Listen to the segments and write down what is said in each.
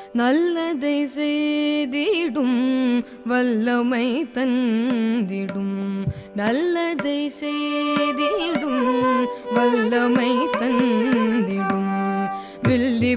நல்லதை செய்திடும் வல்லமை தந்திடும் நல்லதை செய்திடும் வல்லமை தந்திடும் வில்லி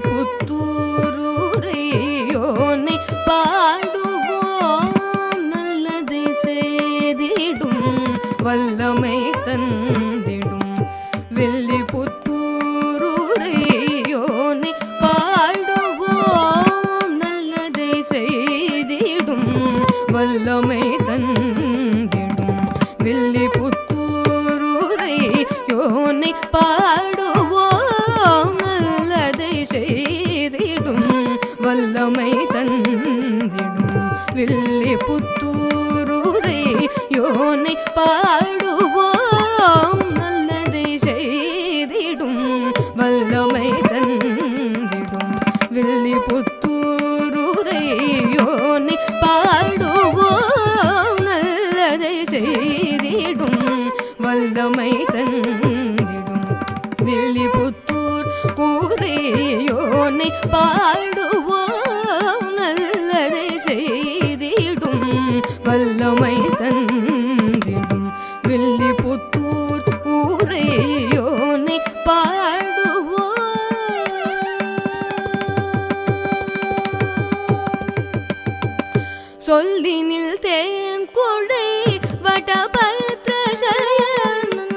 புத்தூரூரையோனை பாடுவோம் நல்லதை செய்திடும் வல்லமை தந்திடும் வெள்ளி புத்தூரூரையோனை பாடுவோம் நல்லதை செய்திடும் வல்லமை தந்திடும் வெள்ளி புத்தூரூரை யோனை பாடுவோம் நல்லதை செய்திடும் வல்லமை தந்திடும் வில்லி புத்தூரூரை யோனை பாடுவோம் நல்லதை செய்திடும் வல்லமை தந்திடும் வில்லி புத்தூரூரை யோனை பாடுவோம் நல்லதை செய்திடும் வல்லமை தந்திடும் வில்லி புத்தூர் ஊரையோனை பாடுவோம் நல்லதை செய்திடும் வல்லமை தந்திடும் வில்லி புத்தூர் ஊரையோனை பாடுவோம் சொல்லினில் தேன் கொடை வடபத்ர சயனம்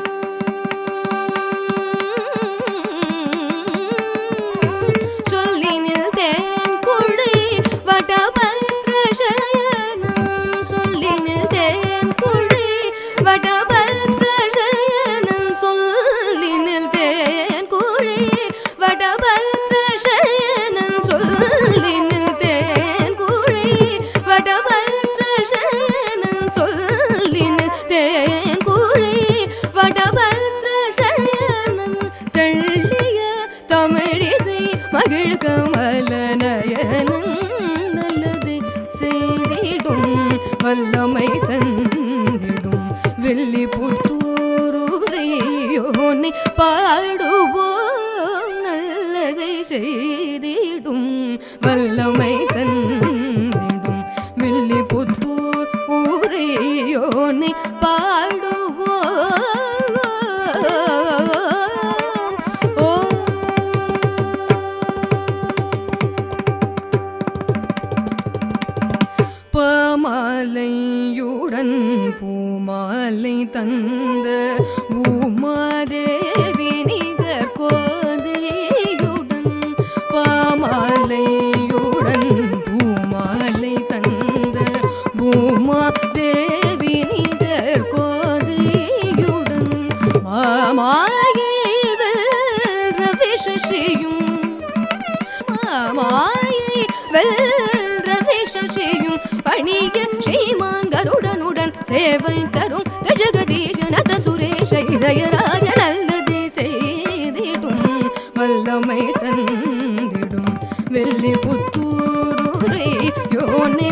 சொல்லினில் தேன் கொடை வடபத்ர சயனம் சொல்லினில் தேன் கொடை வடபத்ர சயனம் சொல்லினில் தேன் கொடை வடபத்ர சயனம் சொல்லினில் தேன் கொடை வடபத்ர சயனம் சொல்லினில் தேன் கொடை வடபத்ர சயனம் தள்ளிய தமிழிசை மகிழ் கமலநயனன் நல்லது செய்திடும் வல்லமை தந்திடும் வெள்ளி புத்தூரூரையோனை பாடுவோம் நல்லதை செய்திடும் வல்லமை தந்திடும் வெள்ளி புத்தூர் ஊரையோனை பாடுவோம் ஓ பாமாலையுடன் பூமாலை தந்த பூமாதேவி நிகர் கோதையுடன் பாமாலையுடன் பூமாலை தந்த பூமாதேவி நிகர் கோதையுடன் மாமாயை வெல்ற விஷஷியும் மாமாயை வெல்ற விஷஷியும் பணிய ஸ்ரீமாங்கருடனுடன் சேவை தரும் கஜகதீஷனத சுரேஷ இதயராஜ நல்லது செய்திடும் வல்லமை தந்திடும் வெள்ளி புத்தூரூரை யோனை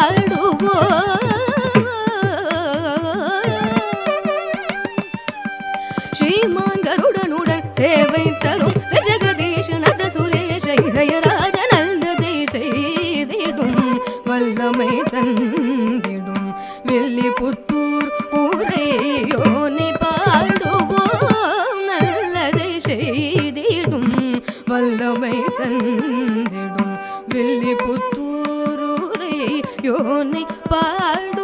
பாடுவோம் ஸ்ரீமான் கருடனுடன் சேவை தரும் ஜெகதீஷனத சுரேஷ இதயராஜ நல்லதை செய்திடும் வல்லமை தந்திடும் வெள்ளி புத்தூர் ஊரையோனை பாடுவோம் நல்லதை செய்திடும் வல்லமை தந்திடும் வெள்ளி புத்தூர் ஊரை யோனை பாடு